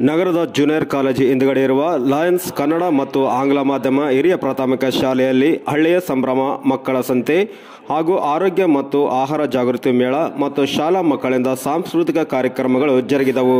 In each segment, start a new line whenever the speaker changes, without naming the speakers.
ನಗರದ junior college ಹಿಂದುಗಡೆ ಇರುವ ಲಯನ್ಸ್ ಕನ್ನಡ ಮತ್ತು ಆಂಗ್ಲ ಮಾಧ್ಯಮ ಹಿರಿಯ ಪ್ರಾಥಮಿಕ ಶಾಲೆಯಲ್ಲಿ ಹಳ್ಳಿಯ ಸಂಭ್ರಮ ಮಕ್ಕಳ ಸಂತೆ ಹಾಗೂ ಆರೋಗ್ಯ ಮತ್ತು ಆಹಾರ ಜಾಗೃತಿ ಮೇಳ ಮತ್ತು ಶಾಲಾ ಮಕ್ಕಳಿಂದ ಸಾಂಸ್ಕೃತಿಕ ಕಾರ್ಯಕ್ರಮಗಳು ಜರುಗಿದವು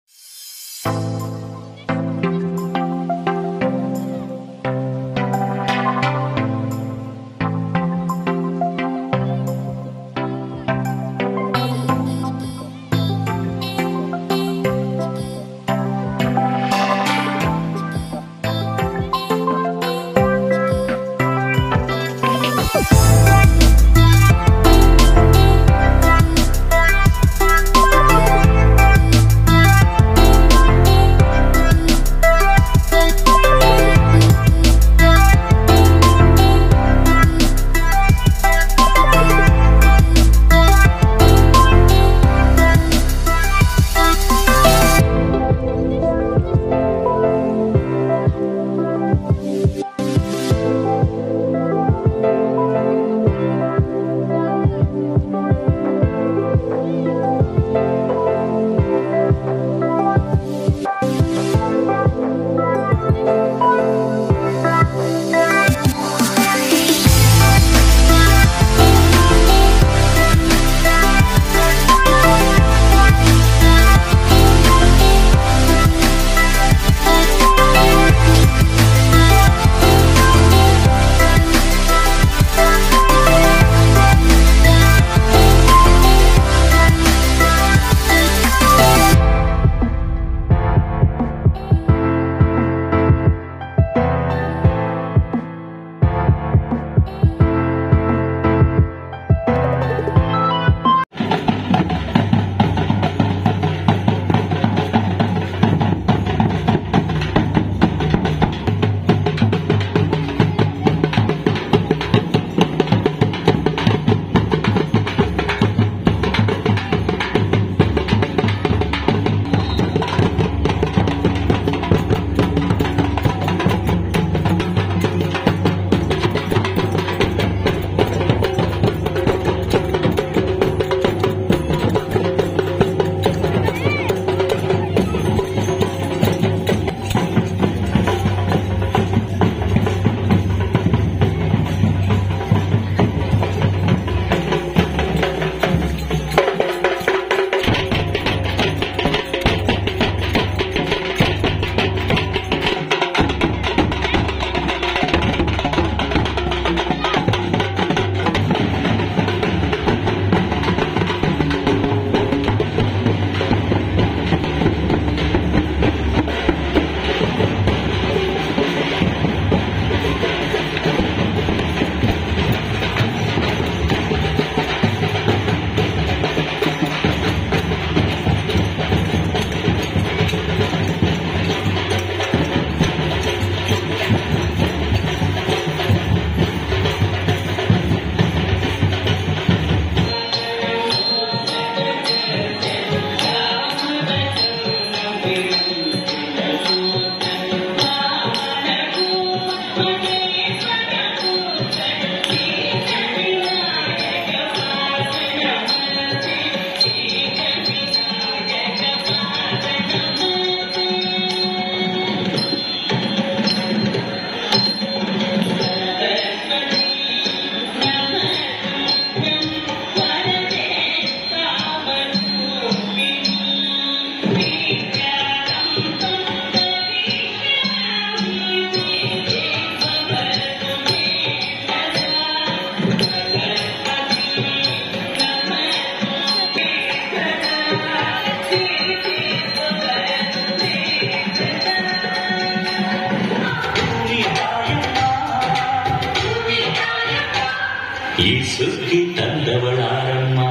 ಈ ಸುಗ್ಗಿ ತಂದವಳಾರಮ್ಮ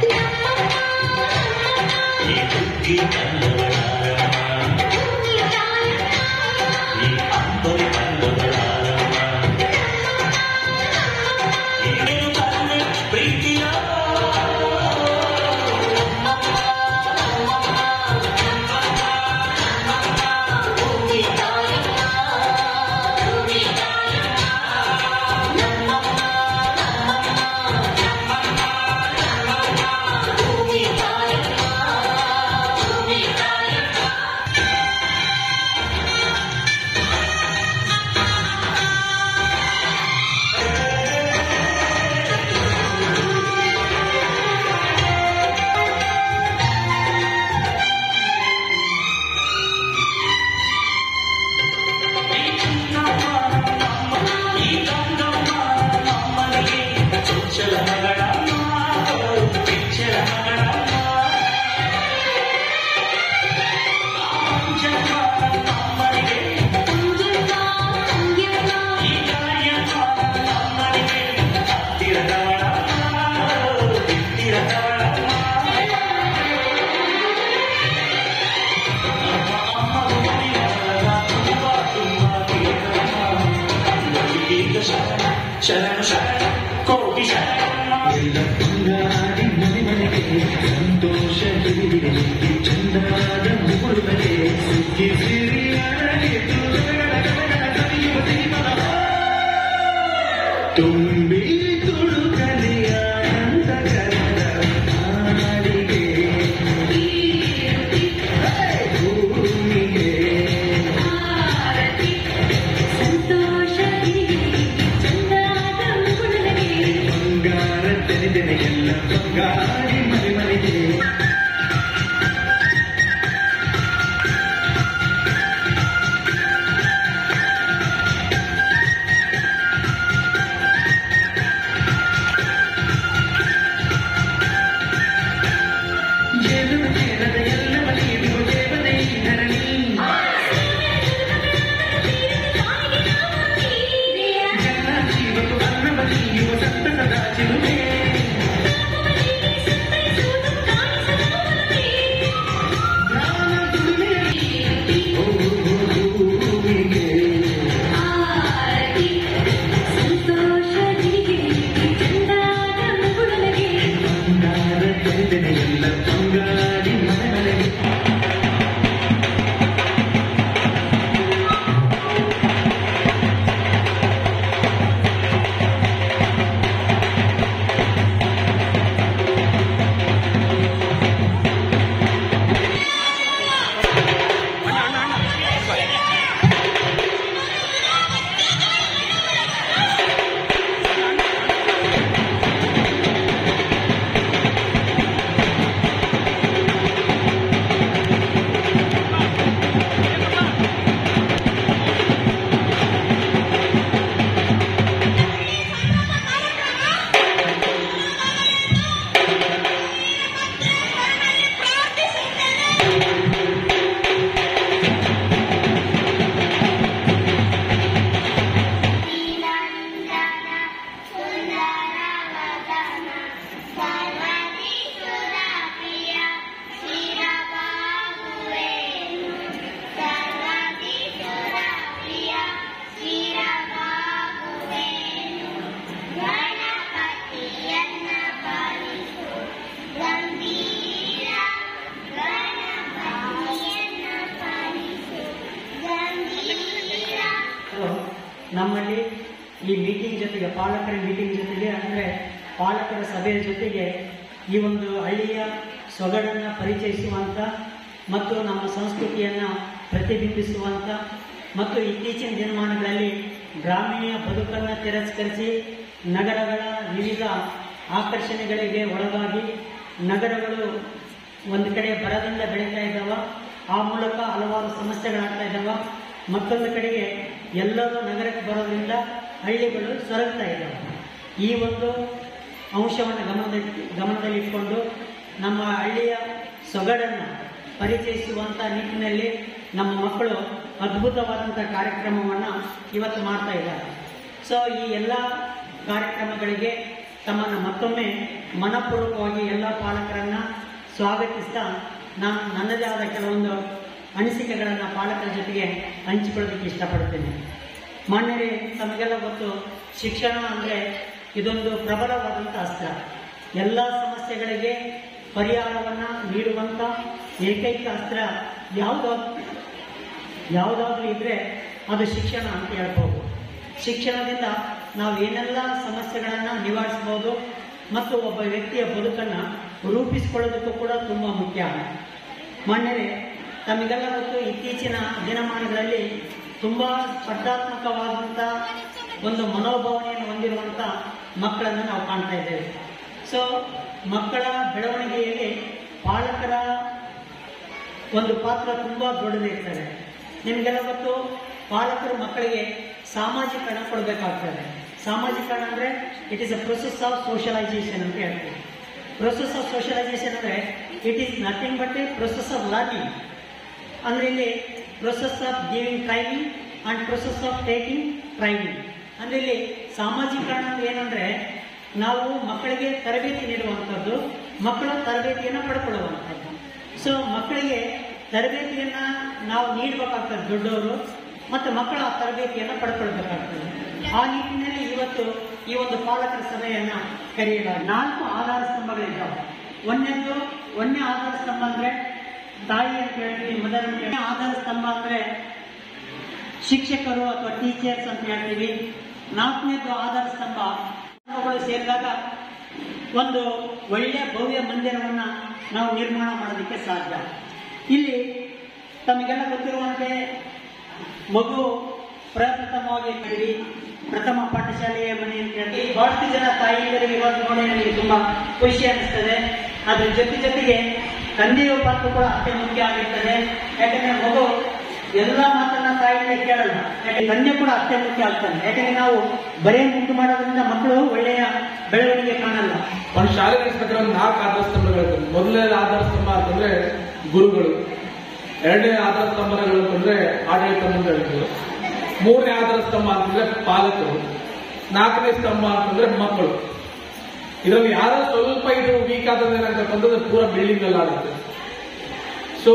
ಈ ಸುಗ್ಗಿ ತಂದವಳಾರಮ್ಮ ಈ ಅಂಬರಿ ತಂದವಳಾರಮ್ಮ ಈ ತನ್ನ ಪ್ರೀತಿಯ
ಭೂಮಿ
ತೀರದವಳಮ್ಮ ಅಮ್ಮ ನುಡಿಯದ ತುಂಬ ತುಂಬ ತೀರಮ್ಮ ಈಗ ಶರಣ ಶರಣ ಶರಣ ಕೋಟಿ ಶರಣಮ್ಮ
ಎಲ್ಲ ಬಂಗಾರಿ ಮನೆ ಮನೆಗೆ ಸಂತೋಷ ಹಿಡಿದಿರಲಿ ಚಂದವಾದ ಮುಗುಳುಗಳಿಗೆ ಸುಗ್ಗಿ ಸಿರಿ ಅರಳಿತು ಸವಿಯುವ ಸಿರಿಮನ. ತುಂಬಿ ತುಳುಕಲಿ ಆನಂದ ಕರೆದ ನಾಡಿಗೆ ಭೂಮಿಗೆ
ಸಂತೋಷ ಚಂದಾದ ಮುಗುಳುನಗೆ
ಬಂಗಾರ ತೆರೆದೆನೆಗೆಲ್ಲ ಬಂಗಾರಿ ಮನೆ ಮನೆಗೆ ಏನು ಸೇರದ ಎಲ್ಲವ ನೀಡುವ ದೇವತೆ ಈ ಧರಣಿ ಜನ ಜೀವನು ಅನ್ನವ ನೀಯುವ ಸಂತಸದ ಚಿಲುಮೆ ಜ್ಞಾನ ದುಡಿಮೆ ಭೂಮಿಗೆ
ಸಂತೋಷ ಚಂದಾದ ಮುಗುಳುನಗೆ
ಬಂಗಾರ ತೆರೆದೆನೆ ಎಲ್ಲ ಬಂಗಾರಿ ಮನೆ ಮನೆಗೆ
ಶ್ರೀನಂದನ ಸುಂದರವದನ ಸರ್ವತಿ ಸುರಪ್ರಿಯ ಕ್ಷೀರಬಾಹುವೇನು ಸರ್ವತಿ ಸುರಪ್ರಿಯ ಕ್ಷೀರಬಾಹುವೇನು ಗಣಪತಿಯನ್ನ ಪಾಲಿಸು ಗಂಭೀರ ಗಣಪತಿಯನ್ನ ಪಾಲಿಸು ಗಂಭೀರ
ನಮ್ಮಲ್ಲಿ ಈ ಮೀಟಿಂಗ್ ಜೊತೆಗೆ ಪಾಲಕರ ಮೀಟಿಂಗ್ ಜೊತೆಗೆ ಅಂದರೆ ಪಾಲಕರ ಸಭೆಯ ಜೊತೆಗೆ ಈ ಒಂದು ಹಳ್ಳಿಯ ಸೊಗಡನ್ನು ಪರಿಚಯಿಸುವಂಥ ಮತ್ತು ನಮ್ಮ ಸಂಸ್ಕೃತಿಯನ್ನು ಪ್ರತಿಬಿಂಬಿಸುವಂಥ ಮತ್ತು ಇತ್ತೀಚಿನ ದಿನಮಾನಗಳಲ್ಲಿ ಗ್ರಾಮೀಣ ಬದುಕನ್ನು ತಿರಸ್ಕರಿಸಿ ನಗರಗಳ ವಿವಿಧ ಆಕರ್ಷಣೆಗಳಿಗೆ ಒಳಗಾಗಿ ನಗರಗಳು ಒಂದು ಕಡೆ ಬರದಿಂದ ಬೆಳೀತಾ ಇದ್ದಾವ ಆ ಮೂಲಕ ಹಲವಾರು ಸಮಸ್ಯೆಗಳಾಗ್ತಾ ಇದ್ದಾವ ಮತ್ತೊಂದು ಕಡೆಗೆ ಎಲ್ಲರೂ ನಗರಕ್ಕೆ ಬರೋದ್ರಿಂದ ಹಳ್ಳಿಗಳು ಸೊರಗ್ತಾ ಇದ್ದಾವೆ ಈ ಒಂದು ಅಂಶವನ್ನು ಗಮನದಲ್ಲಿ ಗಮನದಲ್ಲಿಟ್ಕೊಂಡು ನಮ್ಮ ಹಳ್ಳಿಯ ಸೊಗಡನ್ನು ಪರಿಚಯಿಸುವಂಥ ನಿಟ್ಟಿನಲ್ಲಿ ನಮ್ಮ ಮಕ್ಕಳು ಅದ್ಭುತವಾದಂಥ ಕಾರ್ಯಕ್ರಮವನ್ನು ಇವತ್ತು ಮಾಡ್ತಾ ಇದ್ದಾರೆ ಸೊ ಈ ಎಲ್ಲ ಕಾರ್ಯಕ್ರಮಗಳಿಗೆ ತಮ್ಮನ್ನು ಮತ್ತೊಮ್ಮೆ ಮನಪೂರ್ವಕವಾಗಿ ಎಲ್ಲ ಪಾಲಕರನ್ನ ಸ್ವಾಗತಿಸ್ತಾ ನಾನು ನನ್ನದೇ ಆದ ಕೆಲವೊಂದು ಅನಿಸಿಕೆಗಳನ್ನು ಪಾಲಕರ ಜೊತೆಗೆ ಹಂಚಿಕೊಳ್ಳೋದಕ್ಕೆ ಇಷ್ಟಪಡ್ತೇನೆ ಮಾನ್ಯರೇ ತಮಗೆಲ್ಲ ಗೊತ್ತು ಶಿಕ್ಷಣ ಅಂದರೆ ಇದೊಂದು ಪ್ರಬಲವಾದಂಥ ಅಸ್ತ್ರ ಎಲ್ಲ ಸಮಸ್ಯೆಗಳಿಗೆ ಪರಿಹಾರವನ್ನು ನೀಡುವಂಥ ಏಕೈಕ ಅಸ್ತ್ರ ಯಾವುದೋ ಯಾವುದಾದ್ರೂ ಇದ್ರೆ ಅದು ಶಿಕ್ಷಣ ಅಂತ ಹೇಳ್ಬೋದು ಶಿಕ್ಷಣದಿಂದ ನಾವು ಏನೆಲ್ಲ ಸಮಸ್ಯೆಗಳನ್ನು ನಿವಾರಿಸಬಹುದು ಮತ್ತು ಒಬ್ಬ ವ್ಯಕ್ತಿಯ ಬದುಕನ್ನು ರೂಪಿಸಿಕೊಳ್ಳೋದಕ್ಕೂ ಕೂಡ ತುಂಬ ಮುಖ್ಯ ಮಾನ್ಯರೇ ತಮಗೆಲ್ಲ ಗೊತ್ತು ಇತ್ತೀಚಿನ ದಿನಮಾನಗಳಲ್ಲಿ ತುಂಬ ಸ್ಪರ್ಧಾತ್ಮಕವಾದಂಥ ಒಂದು ಮನೋಭಾವನೆಯನ್ನು ಹೊಂದಿರುವಂಥ ಮಕ್ಕಳನ್ನು ನಾವು ಕಾಣ್ತಾ ಇದ್ದೇವೆ ಸೊ ಮಕ್ಕಳ ಬೆಳವಣಿಗೆಯಲ್ಲಿ ಪಾಲಕರ ಒಂದು ಪಾತ್ರ ತುಂಬಾ ದೊಡ್ಡದಿರ್ತದೆ ನಿಮಗೆಲ್ಲ ಗೊತ್ತು ಪಾಲಕರು ಮಕ್ಕಳಿಗೆ ಸಾಮಾಜೀಕರಣ ಕೊಡಬೇಕಾಗ್ತದೆ ಸಾಮಾಜೀಕರಣ ಅಂದ್ರೆ it is a process of socialisation ಅಂತ ಹೇಳ್ತೀವಿ ಪ್ರೊಸೆಸ್ ಆಫ್ ಸೋಷಲೈಸೇಷನ್ ಅಂದ್ರೆ it is nothing but a process of learning ಅಂದ್ರೆ ಇಲ್ಲಿ process of giving training and process of taking training ಅಂದ್ರೆ ಇಲ್ಲಿ ಸಾಮಾಜೀಕರಣ ಅಂದ್ರೆ ಏನಂದ್ರೆ ನಾವು ಮಕ್ಕಳಿಗೆ ತರಬೇತಿ ನೀಡುವಂಥದ್ದು ಮಕ್ಕಳು ತರಬೇತಿಯನ್ನು ಪಡ್ಕೊಳ್ಳುವಂಥದ್ದು ಸೊ ಮಕ್ಕಳಿಗೆ ತರಬೇತಿಯನ್ನ ನಾವು ನೀಡಬೇಕಾಗ್ತದೆ ದೊಡ್ಡವರು ಮತ್ತು ಮಕ್ಕಳು ಆ ತರಬೇತಿಯನ್ನು ಪಡ್ಕೊಳ್ಬೇಕಾಗ್ತದೆ ಆ ನಿಟ್ಟಿನಲ್ಲಿ ಇವತ್ತು ಈ ಒಂದು ಪಾಲಕರ ಸಭೆಯನ್ನ ಕರೆಯಲಾಗಿದೆ ನಾಲ್ಕು ಆಧಾರ ಸ್ತಂಭಗಳಿದ್ದಾವೆ ಒಂದನೇದು ಒಂದನೇ ಆಧಾರ ಸ್ತಂಭ ಅಂದ್ರೆ ತಾಯಿ ಅಂತ ಹೇಳ್ತೀವಿ ಮೊದಲ ಆಧಾರ ಸ್ತಂಭ ಅಂದ್ರೆ ಶಿಕ್ಷಕರು ಅಥವಾ ಟೀಚರ್ಸ್ ಅಂತ ಹೇಳ್ತೀವಿ ನಾಲ್ಕನೇದು ಆಧಾರ ಸ್ತಂಭ ಸ್ತಂಭಗಳು ಸೇರಿದಾಗ ಒಂದು ಒಳ್ಳೆಯ ಭವ್ಯ ಮಂದಿರವನ್ನ ನಾವು ನಿರ್ಮಾಣ ಮಾಡೋದಕ್ಕೆ ಸಾಧ್ಯ ಇಲ್ಲಿ ತಮಗೆಲ್ಲ ಗೊತ್ತಿರುವಂತೆ ಮಗು ಪ್ರಪ್ರಥಮವಾಗಿ ಕರೀರಿ ಪ್ರಥಮ ಪಾಠಶಾಲೆಯ ಮನೆ ಅಂತ ಹೇಳಿ ಬಹಳಷ್ಟು ಜನ ತಾಯಿಯರಿಗೆ ಇವತ್ತು ನೋಡಿ ನನಗೆ ತುಂಬಾ ಖುಷಿ ಅನಿಸ್ತದೆ ಅದ್ರ ಜೊತೆ ಜೊತೆಗೆ ತಂದೆಯ ಪಾತ್ರ ಕೂಡ ಅತ್ಯ ಮುಖ್ಯ ಆಗಿರ್ತದೆ ಯಾಕಂದ್ರೆ ಮಗು ಎಲ್ಲ ಮಾತನ್ನ ತಾಯಿಯಿಂದ ಕೇಳಲ್ಲ ಯಾಕಂದ್ರೆ ತಂದೆ ಕೂಡ ಅತ್ಯ ಮುಖ್ಯ ಆಗ್ತಾನೆ ಯಾಕಂದ್ರೆ ನಾವು ಬರೇ ಉಂಟು ಮಾಡೋದ್ರಿಂದ ಮಕ್ಕಳು ಒಳ್ಳೆಯ ಬೆಳವಣಿಗೆ ಕಾಣಲ್ಲ
ಒಂದು ಶಾಲೆ ನಡೆಸಬೇಕಾದ್ರೆ ಒಂದು ನಾಲ್ಕು ಆಧಾರ ಸ್ತಂಭಗಳಿರ್ತವೆ ಮೊದಲನೇ ಆಧಾರ ಸ್ತಂಭ ಅಂತಂದ್ರೆ ಗುರುಗಳು ಎರಡನೇ ಆಧಾರ ಸ್ತಂಭಗಳು ಅಂತಂದ್ರೆ ಆಡಳಿತ ಮಂಡಳಿಗಳು ಮೂರನೇ ಆಧಾರ ಸ್ತಂಭ ಅಂತಂದ್ರೆ ಪಾಲಕರು ನಾಲ್ಕನೇ ಸ್ತಂಭ ಅಂತಂದ್ರೆ ಮಕ್ಕಳು ಇದರಲ್ಲಿ ಯಾರೋ ಸ್ವಲ್ಪ ಇದು ವೀಕ್ ಆದ್ರೆ ಏನಾಗ್ತಕ್ಕಂಥದ್ದು ಪೂರ ಬಿಲ್ಡಿಂಗ್ ಎಲ್ಲ ಆಗುತ್ತೆ ಸೊ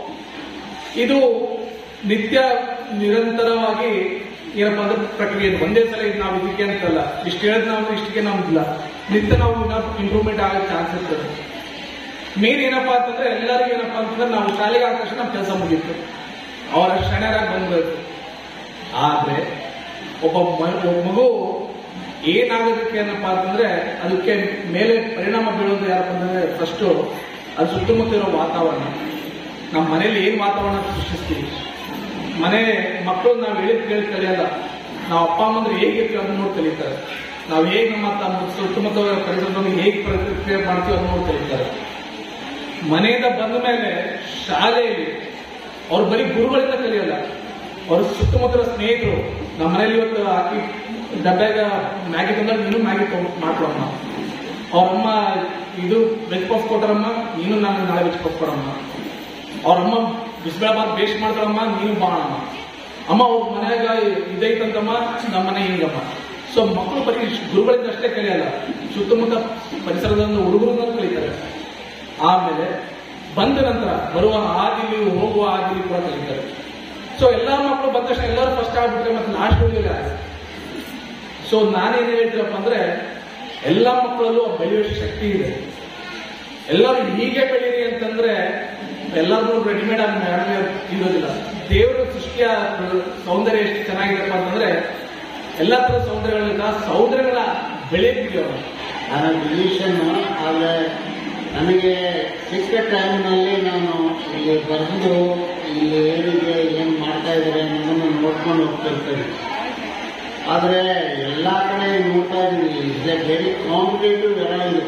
ಇದು ನಿತ್ಯ ನಿರಂತರವಾಗಿ ಏನಪ್ಪಾ ಅಂದ್ರೆ ಪ್ರಕ್ರಿಯೆ ಇದು. ಒಂದೇ ಸಲ ಇದು ನಾವು ಇದಕ್ಕೆ ಅಂತಲ್ಲ ಇಷ್ಟು ಹೇಳಿದ್ ನಾವು ಇಷ್ಟಕ್ಕೆ ನಮ್ದಿಲ್ಲ ನಿತ್ಯ ನಾವು ಇಂಪ್ರೂವ್ಮೆಂಟ್ ಆಗೋ ಚಾನ್ಸ್ ಇರ್ತದೆ ಮೇನ್ ಏನಪ್ಪಾ ಅಂತಂದ್ರೆ ಎಲ್ಲರಿಗೂ ಏನಪ್ಪಾ ಅಂತಂದ್ರೆ ನಾವು ಶಾಲೆಗೆ ಆದ ತಕ್ಷಣ ನಮ್ಮ ಕೆಲಸ ಮುಗೀತು ಅವರ ಕ್ಷಣರಾಗಿ ಬಂದ್ಬೇಕು ಆದ್ರೆ ಒಬ್ಬ ಮ- ಒಬ್ಬ ಮಗು ಏನಾಗೋದಕ್ಕೆ ಏನಪ್ಪಾ ಅಂತಂದ್ರೆ ಅದಕ್ಕೆ ಮೇಲೆ ಪರಿಣಾಮ ಬೀಳೋದು ಯಾರಪ್ಪ ಅಂತಂದ್ರೆ ಫಸ್ಟ್ ಅದು ಸುತ್ತಮುತ್ತ ಇರೋ ವಾತಾವರಣ ನಮ್ಮ ಮನೇಲಿ ಏನ್ ವಾತಾವರಣ ಸೃಷ್ಟಿಸ್ತೀವಿ ಮನೆ ಮಕ್ಕಳು ನಾವು ಹೇಳಿದ್ ಕೇಳಿ ಕಲಿಯಲ್ಲ ನಾವು ಅಪ್ಪ ಅಮ್ಮಂದ್ರೆ ಹೇಗೆ ಅದನ್ನ ನೋಡಿ ಕಲಿತಾರೆ ನಾವು ಹೇಗೆ ನಮ್ಮ ತಮ್ಮ ಸುತ್ತಮುತ್ತ ಪರಿಸರದಲ್ಲಿ ಹೇಗೆ ಪ್ರತಿಕ್ರಿಯೆ ಮಾಡ್ತೀವಿ ಅದನ್ನ ನೋಡಿ ಕಲಿತಾರೆ ಮನೆಯಿಂದ ಬಂದ ಮೇಲೆ ಶಾಲೆಯಲ್ಲಿ ಅವ್ರು ಬರೀ ಗುರುಗಳಿಂದ ಕಲಿಯಲ್ಲ ಅವ್ರ ಸುತ್ತಮುತ್ತಲ ಸ್ನೇಹಿತರು ನಮ್ಮ ಮನೇಲಿ ಇವತ್ತು ಹಾಕಿ ಡಬ್ಬ್ಯಾಗ ಮ್ಯಾಗಿ ತಂದಾಗ ನೀನು ಮ್ಯಾಗಿ ತಗೊಂಡು ಮಾಡ್ಕೊಳಮ್ಮ ಅವ್ರಮ್ಮ ಇದು ವೆಜ್ ಪಫ್ ಕೊಟ್ಟರಮ್ಮ ನೀನು ನಾನು ನಾಳೆ ವೆಜ್ ಪಫ್ ಕೊಡಮ್ಮ ಅವ್ರಮ್ಮ ಬಿಸಿಬೇಳಬಾದ್ ಬೇಸ್ ಮಾಡ್ತಾಳಮ್ಮ ನೀನು ಬಾಣಮ್ಮ ಅಮ್ಮ ಅವ್ರ ಮನ್ಯಾಗ ಇದೈತಂತಮ್ಮ ನಮ್ಮ ಮನೆ ಹಿಂಗಮ್ಮ ಸೊ ಮಕ್ಕಳು ಬರೀ ಗುರುಗಳಿಂದ ಅಷ್ಟೇ ಕಲಿಯಲ್ಲ ಸುತ್ತಮುತ್ತ ಪರಿಸರದಿಂದ ಹುಡುಗರನ್ನ ಕಲಿತಾರೆ ಆಮೇಲೆ ಬಂದ ನಂತರ ಬರುವ ಹಾದಿಲಿ ಹೋಗುವ ಹಾದಿಲಿ ಕೂಡ ಕಲಿತಾರೆ ಸೊ ಎಲ್ಲಾ ಮಕ್ಕಳು ಬಂದ ತಕ್ಷಣ ಎಲ್ಲರೂ ಫಸ್ಟ್ ಆಗ್ಬಿಟ್ರೆ ಮತ್ತೆ ಲಾಸ್ಟ್ ಉಳಿಯೋಲ್ಲ ಸೊ ನಾನೇನ್ ಹೇಳ್ತೀರಪ್ಪ ಅಂದ್ರೆ ಎಲ್ಲಾ ಮಕ್ಕಳಲ್ಲೂ ಬೆಳೆಯುವ ಶಕ್ತಿ ಇದೆ ಎಲ್ಲರೂ ಹೀಗೆ ಬೆಳೀರಿ ಅಂತಂದ್ರೆ ಎಲ್ಲರೂ ರೆಡಿಮೇಡ್ ಆಗಿ ಮ್ಯಾಡಮೇ ಇರೋದಿಲ್ಲ ದೇವರ ಸೃಷ್ಟಿಯ ಸೌಂದರ್ಯ ಎಷ್ಟು ಚೆನ್ನಾಗಿದೆಪ್ಪ ಅಂತಂದ್ರೆ ಎಲ್ಲಾ ತರ ಸೌಂದರ್ಯಗಳಿಂದ ಸೌಂದರ್ಯಗಳ ಬೆಳೆಯುತ್ತಿದೆ ಅವರು
ನನ್ನ ಡಿಸಿಷನ್ ಆದರೆ ನನಗೆ ಸಿಕ್ಕ ಟೈಮ್ನಲ್ಲಿ ನಾನು ಇಲ್ಲಿ ಬರೆದು ಇಲ್ಲಿ ಏನಿದೆ ಏನು ಮಾಡ್ತಾ ಇದ್ದಾರೆ ಅನ್ನೋದನ್ನು ನೋಡ್ಕೊಂಡು ಹೋಗ್ತಿರ್ತೇನೆ ಆದರೆ ಎಲ್ಲ ಕಡೆ ನೋಡ್ತಾ ಇದ್ದೀವಿ ಇಸ್ ಎ ವೆರಿ ಕಾಂಪಿಟೇಟಿವ್ ಎರ ಇದು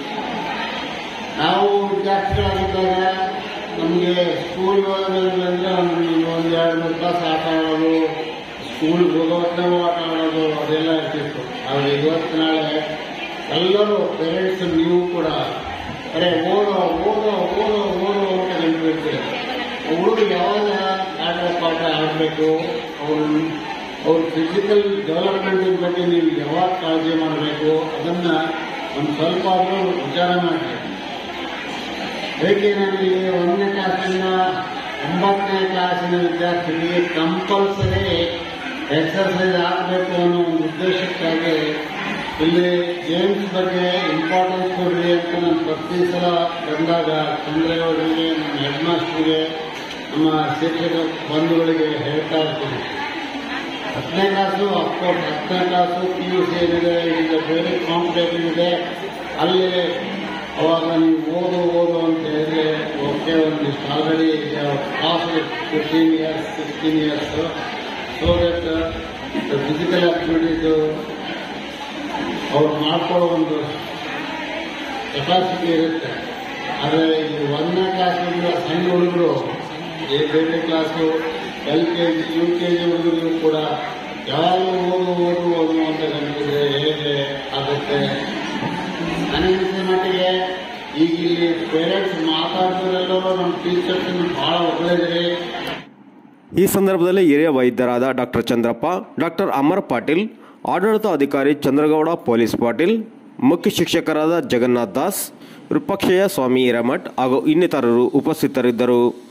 ನಾವು ವಿದ್ಯಾರ್ಥಿಗಳಾಗಿದ್ದಾಗ ನಮಗೆ ಸ್ಕೂಲ್ ಹೋಗೋದ್ರಿಂದ ನಮಗೆ ಒಂದು ಎರಡು ಮೂರು ತಾಸು ಆಟ ಆಡೋದು ಸ್ಕೂಲ್ಗೆ ಹೋಗೋತ್ನಾಗೂ ಆಟ ಆಡೋದು ಅದೆಲ್ಲ ಇರ್ತಿತ್ತು ಆದರೆ ಇವತ್ತು ನಾಳೆ ಎಲ್ಲರೂ ಪೇರೆಂಟ್ಸ್ ನೀವು ಕೂಡ ಅರೆ ಓದೋ ಓದೋ ಓದೋ ಓದೋ ಅಂತ ನೆನಪಿರ್ತೀರಿ ಹುಡುಗರು ಯಾವಾಗ ಆಟ ಪಾಠ ಆಡಬೇಕು ಅವರು ಅವ್ರ ಫಿಸಿಕಲ್ ಡೆವಲಪ್ಮೆಂಟ್ ಬಗ್ಗೆ ನೀವು ಯಾವಾಗ ಕಾಳಜಿ ಮಾಡಬೇಕು ಅದನ್ನ ಒಂದು ಸ್ವಲ್ಪ ಆದರೂ ವಿಚಾರ ಮಾಡಿ ಹೇಗೆ ನನಗೆ ಒಂದನೇ ಕ್ಲಾಸಿಂದ ಒಂಬತ್ತನೇ ಕ್ಲಾಸಿನ ವಿದ್ಯಾರ್ಥಿಗಳಿಗೆ ಕಂಪಲ್ಸರಿ ಎಕ್ಸರ್ಸೈಸ್ ಆಗಬೇಕು ಅನ್ನೋ ಒಂದು ಉದ್ದೇಶಕ್ಕಾಗಿ ಇಲ್ಲಿ ಗೇಮ್ಸ್ ಬಗ್ಗೆ ಇಂಪಾರ್ಟೆನ್ಸ್ ಕೊಡ್ರಿ ಅಂತ ನಾನು ಪ್ರತಿ ಸಲ ಬಂದಾಗ ಚಂದ್ರೇಗೌಡರಿಗೆ ನಮ್ಮ ಹೆಡ್ ಮಾಸ್ಟರ್ಗೆ ನಮ್ಮ ಶಿಕ್ಷಕ ಬಂಧುಗಳಿಗೆ ಹೇಳ್ತಾ ಇರ್ತೀನಿ ಹತ್ತನೇ ಕ್ಲಾಸು ಅಫ್ಕೋರ್ಸ್ ಹತ್ತನೇ ಕ್ಲಾಸು ಪಿ ಯು ಸಿ ಏನಿದೆ ಈಗ ಬೇರೆ ಕಾಂಪಿಟೇಟಿವ್ ಇದೆ ಅಲ್ಲಿ ಅವಾಗ ನೀವು ಓದು ಓದು ಅಂತ ಹೇಳಿದ್ರೆ ಓಕೆ ಒಂದಿಷ್ಟು already class fifteen years sixteen years so that physical activities ಅವ್ರು ಮಾಡ್ಕೊಳ್ಳೋ ಒಂದು ಕೆಪಾಸಿಟಿ ಇರುತ್ತೆ ಆದರೆ ಇಲ್ಲಿ ಒಂದನೇ ಕ್ಲಾಸಿಂದ ಸಣ್ಣ ಹುಡುಗರು ಈ ಬೇರೆ class L K G U K G ಹುಡುಗರಿಗೂ ಕೂಡ ಯಾವಾಗ ಓದು ಓದು ಓದು ಅಂತ ಕನ್ಸಿದ್ರೆ ಹೇಗೆ ಆಗುತ್ತೆ ನನಗನ್ಸಿದ ಮಟ್ಟಿಗೆ ಈಗ ಇಲ್ಲಿ ಪೇರೆಂಟ್ಸ್ ಮಾತಾಡ್ತಿರೆಲ್ಲರೂ ನಮ್ಮ ಟೀಚರ್ಸ್ ಬಹಳ ಒಳ್ಳೆಯದ್ರಿ
ಈ ಸಂದರ್ಭದಲ್ಲಿ ಹಿರಿಯ ವೈದ್ಯರಾದ ಡಾಕ್ಟರ್ ಚಂದ್ರಪ್ಪ ಡಾಕ್ಟರ್ ಅಮರ್ ಪಾಟೀಲ್ ಆಡಳಿತ ಅಧಿಕಾರಿ ಚಂದ್ರಗೌಡ ಪೊಲೀಸ್ ಪಾಟೀಲ್ ಮುಖ್ಯ ಶಿಕ್ಷಕರಾದ ಜಗನ್ನಾಥ್ ದಾಸ್ ವಿಪಕ್ಷಯ ಸ್ವಾಮಿ ಹಿರೇಮಠ್ ಹಾಗೂ ಇನ್ನಿತರರು ಉಪಸ್ಥಿತರಿದ್ದರು